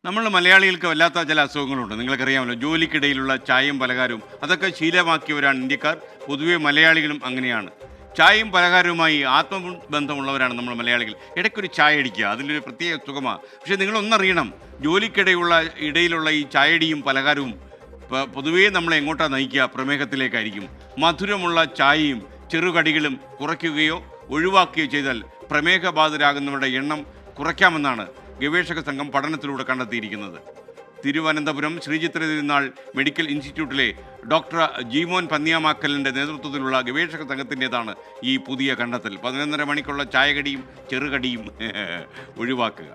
നമ്മൾ മലയാളികൾക്ക് വല്ലാത്ത ചില അസുഖങ്ങളുണ്ട് നിങ്ങൾക്കറിയാമല്ലോ ജോലിക്കിടയിലുള്ള ചായയും പലഹാരവും അതൊക്കെ ശീലമാക്കിയവരാണ് ഇന്ത്യക്കാർ പൊതുവെ മലയാളികളും അങ്ങനെയാണ് ചായയും പലഹാരവുമായി ആത്മബന്ധമുള്ളവരാണ് നമ്മൾ മലയാളികൾ ഇടയ്ക്കൊരു ചായ അടിക്കുക അതിലൊരു പ്രത്യേക സുഖമാണ് പക്ഷേ നിങ്ങളൊന്നറിയണം ജോലിക്കിടയുള്ള ഇടയിലുള്ള ഈ ചായടിയും പലഹാരവും പ- പൊതുവേ നമ്മളെ എങ്ങോട്ടാണ് നയിക്കുക പ്രമേഹത്തിലേക്കായിരിക്കും മധുരമുള്ള ചായയും ചെറുകടികളും കുറയ്ക്കുകയോ ഒഴിവാക്കുകയോ ചെയ്താൽ പ്രമേഹബാധിതരാകുന്നവരുടെ എണ്ണം കുറയ്ക്കാമെന്നാണ് ഗവേഷക സംഘം പഠനത്തിലൂടെ കണ്ടെത്തിയിരിക്കുന്നത് തിരുവനന്തപുരം ശ്രീചിത്ര തിരുനാൾ മെഡിക്കൽ ഇൻസ്റ്റിറ്റ്യൂട്ടിലെ ഡോക്ടർ ജീമോൻ പന്നിയാമാക്കലിൻ്റെ നേതൃത്വത്തിലുള്ള ഗവേഷക സംഘത്തിൻ്റെതാണ് ഈ പുതിയ കണ്ടെത്തൽ പതിനൊന്നര മണിക്കുള്ള ചായകടിയും ചെറുകടിയും ഒഴിവാക്കുക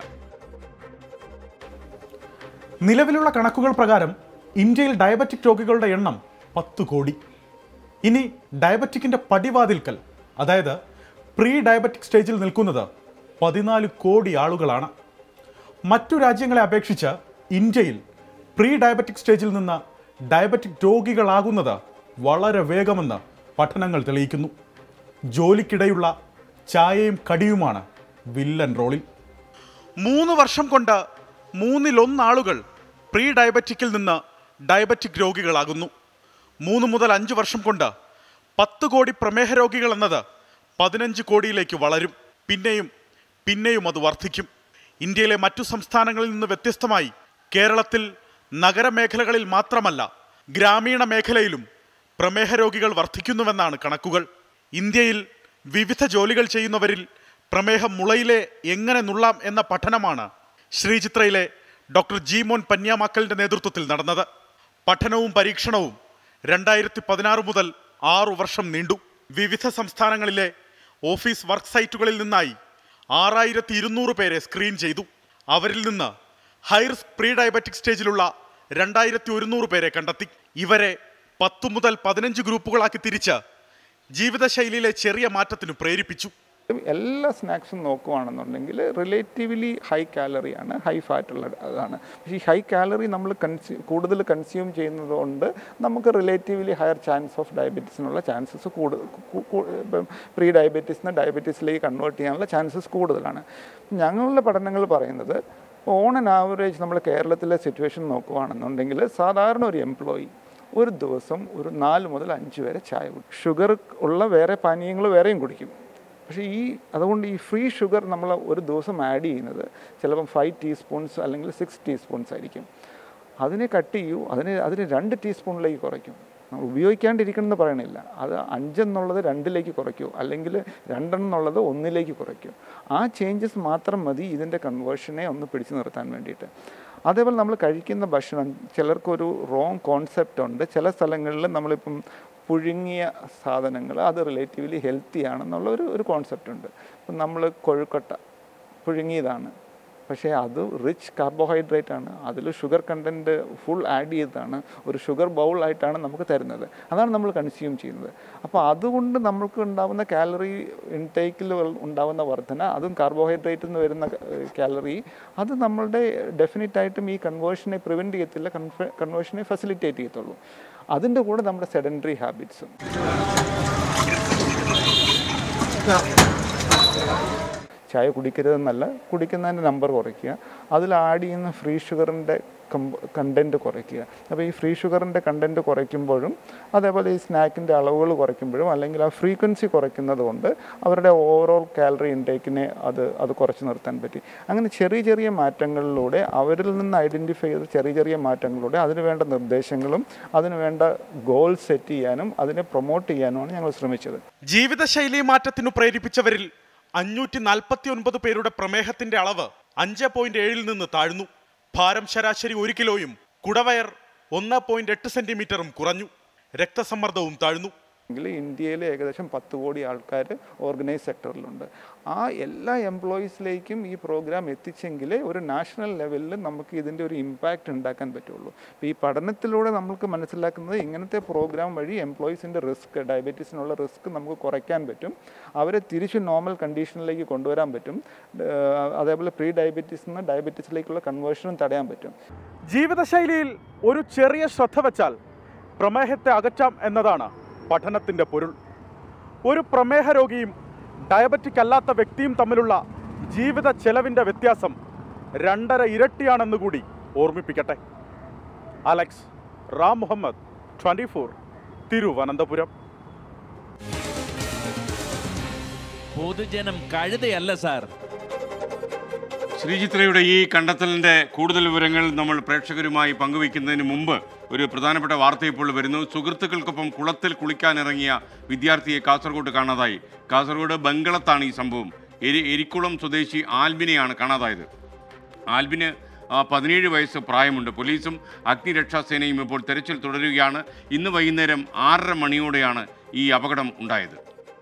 നിലവിലുള്ള കണക്കുകൾ പ്രകാരം ഇന്ത്യയിൽ ഡയബറ്റിക് രോഗികളുടെ എണ്ണം പത്ത് കോടി ഇനി ഡയബറ്റിക്കിന്റെ പടിവാതിൽക്കൽ അതായത് പ്രീ ഡയബറ്റിക് സ്റ്റേജിൽ നിൽക്കുന്നത് പതിനാല് കോടി ആളുകളാണ് മറ്റു രാജ്യങ്ങളെ അപേക്ഷിച്ച് ഇന്ത്യയിൽ പ്രീ ഡയബറ്റിക് സ്റ്റേജിൽ നിന്ന് ഡയബറ്റിക് രോഗികളാകുന്നത് വളരെ വേഗമെന്ന് പഠനങ്ങൾ തെളിയിക്കുന്നു ജോലിക്കിടെയുള്ള ചായയും കടിയുമാണ് വില്ലൻ റോളിൽ മൂന്ന് വർഷം കൊണ്ട് മൂന്നിലൊന്നാളുകൾ പ്രീ ഡയബറ്റിക്കിൽ നിന്ന് ഡയബറ്റിക് രോഗികളാകുന്നു മൂന്ന് മുതൽ അഞ്ച് വർഷം കൊണ്ട് പത്ത് കോടി പ്രമേഹ രോഗികൾ എന്നത് പതിനഞ്ച് കോടിയിലേക്ക് വളരും പിന്നെയും പിന്നെയും അത് വർദ്ധിക്കും ഇന്ത്യയിലെ മറ്റു സംസ്ഥാനങ്ങളിൽ നിന്ന് വ്യത്യസ്തമായി കേരളത്തിൽ നഗരമേഖലകളിൽ മാത്രമല്ല ഗ്രാമീണ മേഖലയിലും പ്രമേഹ രോഗികൾ വർദ്ധിക്കുന്നുവെന്നാണ് കണക്കുകൾ ഇന്ത്യയിൽ വിവിധ ജോലികൾ ചെയ്യുന്നവരിൽ പ്രമേഹം മുളയിലെ എങ്ങനെ നുള്ളാം എന്ന പഠനമാണ് ശ്രീചിത്രയിലെ ഡോക്ടർ ജീമോൻ പന്യാമാക്കലിന്റെ നേതൃത്വത്തിൽ നടന്നത് പഠനവും പരീക്ഷണവും രണ്ടായിരത്തി പതിനാറ് മുതൽ ആറു വർഷം നീണ്ടു വിവിധ സംസ്ഥാനങ്ങളിലെ ഓഫീസ് വർക്ക് സൈറ്റുകളിൽ നിന്നായി ആറായിരത്തി ഇരുന്നൂറ് പേരെ സ്ക്രീൻ ചെയ്തു അവരിൽ നിന്ന് ഹൈറിസ്ക് പ്രീ ഡയബറ്റിക് സ്റ്റേജിലുള്ള രണ്ടായിരത്തി ഒരുന്നൂറ് പേരെ കണ്ടെത്തി ഇവരെ പത്തു മുതൽ പതിനഞ്ച് ഗ്രൂപ്പുകളാക്കി തിരിച്ച് ജീവിതശൈലിയിലെ ചെറിയ മാറ്റത്തിന് പ്രേരിപ്പിച്ചു എല്ലാ സ്നാക്സും നോക്കുകയാണെന്നുണ്ടെങ്കിൽ റിലേറ്റീവ്ലി ഹൈ കാലറിയാണ് ഹൈ ഫാറ്റ് ഉള്ള അതാണ് പക്ഷേ ഈ ഹൈ കാലറി നമ്മൾ കൺസ്യൂ കൂടുതൽ കൺസ്യൂം ചെയ്യുന്നത് കൊണ്ട് നമുക്ക് റിലേറ്റീവ്ലി ഹയർ ചാൻസ് ഓഫ് ഡയബറ്റീസിനുള്ള ചാൻസസ് കൂടുതൽ ഇപ്പം പ്രീ ഡയബറ്റീസിന് ഡയബറ്റീസിലേക്ക് കൺവേർട്ട് ചെയ്യാനുള്ള ചാൻസസ് കൂടുതലാണ് ഞങ്ങളുടെ പഠനങ്ങൾ പറയുന്നത് ഓൺ ആൻ ആവറേജ് നമ്മൾ കേരളത്തിലെ സിറ്റുവേഷൻ നോക്കുകയാണെന്നുണ്ടെങ്കിൽ സാധാരണ ഒരു എംപ്ലോയി ഒരു ദിവസം ഒരു നാല് മുതൽ അഞ്ച് വരെ ചായ കുടിക്കും ഷുഗർ ഉള്ള വേറെ പാനീയങ്ങൾ വേറെയും കുടിക്കും പക്ഷേ ഈ അതുകൊണ്ട് ഈ ഫ്രീ ഷുഗർ നമ്മൾ ഒരു ദിവസം ആഡ് ചെയ്യുന്നത് ചിലപ്പം ഫൈവ് ടീസ്പൂൺസ് അല്ലെങ്കിൽ സിക്സ് ടീസ്പൂൺസ് ആയിരിക്കും അതിനെ കട്ട് ചെയ്യൂ അതിനെ അതിന് രണ്ട് ടീസ്പൂണിലേക്ക് കുറയ്ക്കും നമ്മൾ ഉപയോഗിക്കാണ്ടിരിക്കണമെന്ന് പറയണില്ല അത് അഞ്ചെന്നുള്ളത് രണ്ടിലേക്ക് കുറയ്ക്കൂ അല്ലെങ്കിൽ രണ്ടെന്നുള്ളത് ഒന്നിലേക്ക് കുറയ്ക്കൂ ആ ചേഞ്ചസ് മാത്രം മതി ഇതിൻ്റെ കൺവേർഷനെ ഒന്ന് പിടിച്ചു നിർത്താൻ വേണ്ടിയിട്ട് അതേപോലെ നമ്മൾ കഴിക്കുന്ന ഭക്ഷണം ചിലർക്കൊരു റോങ് കോൺസെപ്റ്റ് ഉണ്ട് ചില സ്ഥലങ്ങളിൽ നമ്മളിപ്പം പുഴുങ്ങിയ സാധനങ്ങൾ അത് റിലേറ്റീവ്ലി ഹെൽത്തി ആണെന്നുള്ള ഒരു ഒരു കോൺസെപ്റ്റ് ഉണ്ട് ഇപ്പം നമ്മൾ കൊഴുക്കട്ട പുഴുങ്ങിയതാണ് പക്ഷേ അത് റിച്ച് കാർബോഹൈഡ്രേറ്റ് ആണ് അതിൽ ഷുഗർ കണ്ടൻറ്റ് ഫുൾ ആഡ് ചെയ്തതാണ് ഒരു ഷുഗർ ബൗളായിട്ടാണ് നമുക്ക് തരുന്നത് അതാണ് നമ്മൾ കൺസ്യൂം ചെയ്യുന്നത് അപ്പോൾ അതുകൊണ്ട് നമുക്ക് ഉണ്ടാകുന്ന കാലറി ഇൻടേക്കിൽ ഉണ്ടാകുന്ന വർധന അതും കാർബോഹൈഡ്രേറ്റിൽ നിന്ന് വരുന്ന കാലറി അത് നമ്മളുടെ ഡെഫിനറ്റ് ആയിട്ടും ഈ കൺവേർഷനെ പ്രിവെൻറ്റ് ചെയ്യത്തില്ല കൺവേർഷനെ ഫെസിലിറ്റേറ്റ് ചെയ്യത്തുള്ളൂ അതിൻ്റെ കൂടെ നമ്മുടെ സെഡൻറ്ററി ഹാബിറ്റ്സും ചായ കുടിക്കരുതെന്നല്ല കുടിക്കുന്നതിൻ്റെ നമ്പർ കുറയ്ക്കുക അതിൽ ആഡ് ചെയ്യുന്ന ഫ്രീ ഷുഗറിൻ്റെ കണ്ടൻറ്റ് കുറയ്ക്കുക അപ്പോൾ ഈ ഫ്രീ ഷുഗറിൻ്റെ കണ്ടൻറ്റ് കുറയ്ക്കുമ്പോഴും അതേപോലെ ഈ സ്നാക്കിൻ്റെ അളവുകൾ കുറയ്ക്കുമ്പോഴും അല്ലെങ്കിൽ ആ ഫ്രീക്വൻസി കുറയ്ക്കുന്നത് കൊണ്ട് അവരുടെ ഓവറോൾ കാലറി ഇൻടേക്കിനെ അത് അത് കുറച്ച് നിർത്താൻ പറ്റി അങ്ങനെ ചെറിയ ചെറിയ മാറ്റങ്ങളിലൂടെ അവരിൽ നിന്ന് ഐഡൻറ്റിഫൈ ചെയ്ത ചെറിയ ചെറിയ മാറ്റങ്ങളിലൂടെ അതിന് വേണ്ട നിർദ്ദേശങ്ങളും അതിന് വേണ്ട ഗോൾ സെറ്റ് ചെയ്യാനും അതിനെ പ്രൊമോട്ട് ചെയ്യാനുമാണ് ഞങ്ങൾ ശ്രമിച്ചത് ജീവിതശൈലി മാറ്റത്തിനു പ്രേരിപ്പിച്ചവരിൽ അഞ്ഞൂറ്റി നാൽപ്പത്തി ഒൻപത് പേരുടെ പ്രമേഹത്തിന്റെ അളവ് അഞ്ച് പോയിന്റ് ഏഴിൽ നിന്ന് താഴ്ന്നു ഭാരം ശരാശരി ഒരു കിലോയും കുടവയർ ഒന്ന് പോയിന്റ് എട്ട് സെന്റിമീറ്ററും കുറഞ്ഞു രക്തസമ്മർദ്ദവും താഴ്ന്നു എങ്കിൽ ഇന്ത്യയിൽ ഏകദേശം പത്ത് കോടി ആൾക്കാർ ഓർഗനൈസ് സെക്ടറിലുണ്ട് ആ എല്ലാ എംപ്ലോയീസിലേക്കും ഈ പ്രോഗ്രാം എത്തിച്ചെങ്കിലേ ഒരു നാഷണൽ ലെവലിൽ നമുക്ക് ഇതിൻ്റെ ഒരു ഇമ്പാക്റ്റ് ഉണ്ടാക്കാൻ പറ്റുള്ളൂ അപ്പോൾ ഈ പഠനത്തിലൂടെ നമുക്ക് മനസ്സിലാക്കുന്നത് ഇങ്ങനത്തെ പ്രോഗ്രാം വഴി എംപ്ലോയീസിൻ്റെ റിസ്ക് ഡയബറ്റീസിനുള്ള റിസ്ക് നമുക്ക് കുറയ്ക്കാൻ പറ്റും അവരെ തിരിച്ച് നോർമൽ കണ്ടീഷനിലേക്ക് കൊണ്ടുവരാൻ പറ്റും ഏഹ് അതേപോലെ പ്രീ ഡയബറ്റീസിൽ നിന്ന് ഡയബറ്റീസിലേക്കുള്ള കൺവേർഷനും തടയാൻ പറ്റും ജീവിതശൈലിയിൽ ഒരു ചെറിയ ശ്രദ്ധ വെച്ചാൽ പ്രമേഹത്തെ അകറ്റാം എന്നതാണ് പഠനത്തിന്റെ പൊരുൾ ഒരു പ്രമേഹ രോഗിയും ഡയബറ്റിക് അല്ലാത്ത വ്യക്തിയും തമ്മിലുള്ള ജീവിത ചെലവിന്റെ വ്യത്യാസം രണ്ടര ഇരട്ടിയാണെന്ന് കൂടി ഓർമ്മിപ്പിക്കട്ടെ അലക്സ് റാം മുഹമ്മദ് ട്വൻറ്റി ഫോർ തിരുവനന്തപുരം പൊതുജനം കഴുതയല്ല സാർ ശ്രീചിത്രയുടെ ഈ കണ്ടെത്തലിൻ്റെ കൂടുതൽ വിവരങ്ങൾ നമ്മൾ പ്രേക്ഷകരുമായി പങ്കുവയ്ക്കുന്നതിന് മുമ്പ് ഒരു പ്രധാനപ്പെട്ട വാർത്ത ഇപ്പോൾ വരുന്നു സുഹൃത്തുക്കൾക്കൊപ്പം കുളത്തിൽ കുളിക്കാനിറങ്ങിയ വിദ്യാർത്ഥിയെ കാസർഗോഡ് കാണാതായി കാസർഗോഡ് ബംഗളത്താണ് ഈ സംഭവം എരി എരിക്കുളം സ്വദേശി ആൽബിനെയാണ് കാണാതായത് ആൽബിന് ആ, പതിനേഴ് വയസ്സ് പ്രായമുണ്ട് പോലീസും അഗ്നിരക്ഷാസേനയും ഇപ്പോൾ തെരച്ചിൽ തുടരുകയാണ് ഇന്ന് വൈകുന്നേരം ആറര മണിയോടെയാണ് ഈ അപകടം ഉണ്ടായത്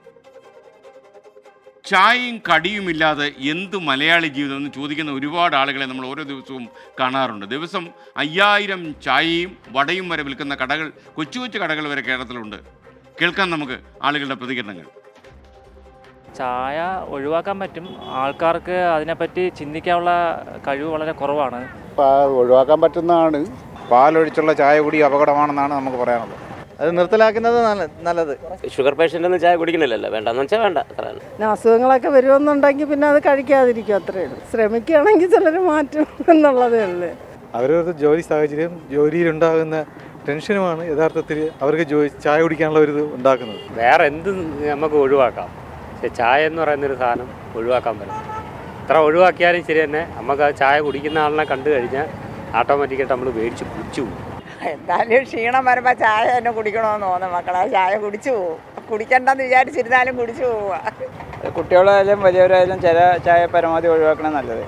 ചായയും കടിയുമില്ലാതെ എന്ത് മലയാളി ജീവിതം എന്ന് ചോദിക്കുന്ന ഒരുപാട് ആളുകളെ നമ്മൾ ഓരോ ദിവസവും കാണാറുണ്ട് ദിവസം അയ്യായിരം ചായയും വടയും വരെ വിൽക്കുന്ന കടകൾ കൊച്ചു കൊച്ചു കടകൾ വരെ കേരളത്തിലുണ്ട് കേൾക്കാം നമുക്ക് ആളുകളുടെ പ്രതികരണങ്ങൾ ചായ ഒഴിവാക്കാൻ പറ്റും ആൾക്കാർക്ക് അതിനെപ്പറ്റി ചിന്തിക്കാനുള്ള കഴിവ് വളരെ കുറവാണ് പാ- ഒഴിവാക്കാൻ പറ്റുന്നതാണ് പാലൊഴിച്ചുള്ള ചായ കൂടി അപകടമാണെന്നാണ് നമുക്ക് പറയാനുള്ളത് അത് നിർത്തലാക്കുന്നത് നല്ല നല്ലത് ഷുഗർ പേഷ്യൻ്റ് ഒന്നും ചായ കുടിക്കണില്ലല്ലോ വേണ്ടെന്ന് വെച്ചാൽ വേണ്ട അത്ര തന്നെ പിന്നെ അസുഖങ്ങളൊക്കെ വരുമെന്നുണ്ടെങ്കിൽ പിന്നെ അത് കഴിക്കാതിരിക്കും അത്രയേ ഉള്ളൂ ശ്രമിക്കുകയാണെങ്കിൽ ചിലർ മാറ്റും എന്നുള്ളതേ ഉള്ളൂ അവരവരുടെ ജോലി സാഹചര്യം ജോലിയിലുണ്ടാകുന്ന ടെൻഷനുമാണ് യഥാർത്ഥത്തിൽ അവർക്ക് ജോലി ചായ കുടിക്കാനുള്ള ഒരു ഇത് ഉണ്ടാക്കുന്നത് വേറെ എന്ത് നമുക്ക് ഒഴിവാക്കാം പക്ഷെ ചായ എന്ന് പറയുന്നൊരു സാധനം ഒഴിവാക്കാൻ പറ്റും എത്ര ഒഴിവാക്കിയാലും ശരി തന്നെ നമുക്ക് ആ ചായ കുടിക്കുന്ന ആളിനെ കണ്ടു കഴിഞ്ഞാൽ ഓട്ടോമാറ്റിക്കായിട്ട് നമ്മൾ മേടിച്ച് കുടിച്ചു പോകും എന്തായാലും ക്ഷീണം വരുമ്പോൾ ചായ തന്നെ കുടിക്കണമെന്ന് തോന്നും മക്കളെ ചായ കുടിച്ചു പോവും കുടിക്കണ്ടെന്ന് വിചാരിച്ചിരുന്നാലും കുടിച്ചു പോവുക കുട്ടികളായാലും വലിയവരായാലും ചില ചായ പരമാവധി ഒഴിവാക്കണം നല്ലത്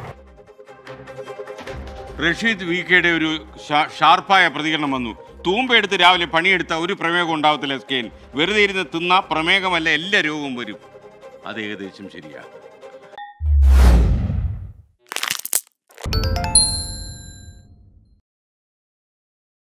റഷീദ് വി കെയുടെ ഒരു ഷാ- ഷാർപ്പായ പ്രതികരണം വന്നു തൂമ്പയെടുത്ത് രാവിലെ പണിയെടുത്ത ഒരു പ്രമേഹം ഉണ്ടാവത്തില്ല സ്കെയിൻ വെറുതെ ഇരുന്ന് തിന്ന പ്രമേഹമല്ല എല്ലാ രോഗവും വരും അത് ഏകദേശം ശരിയാണ്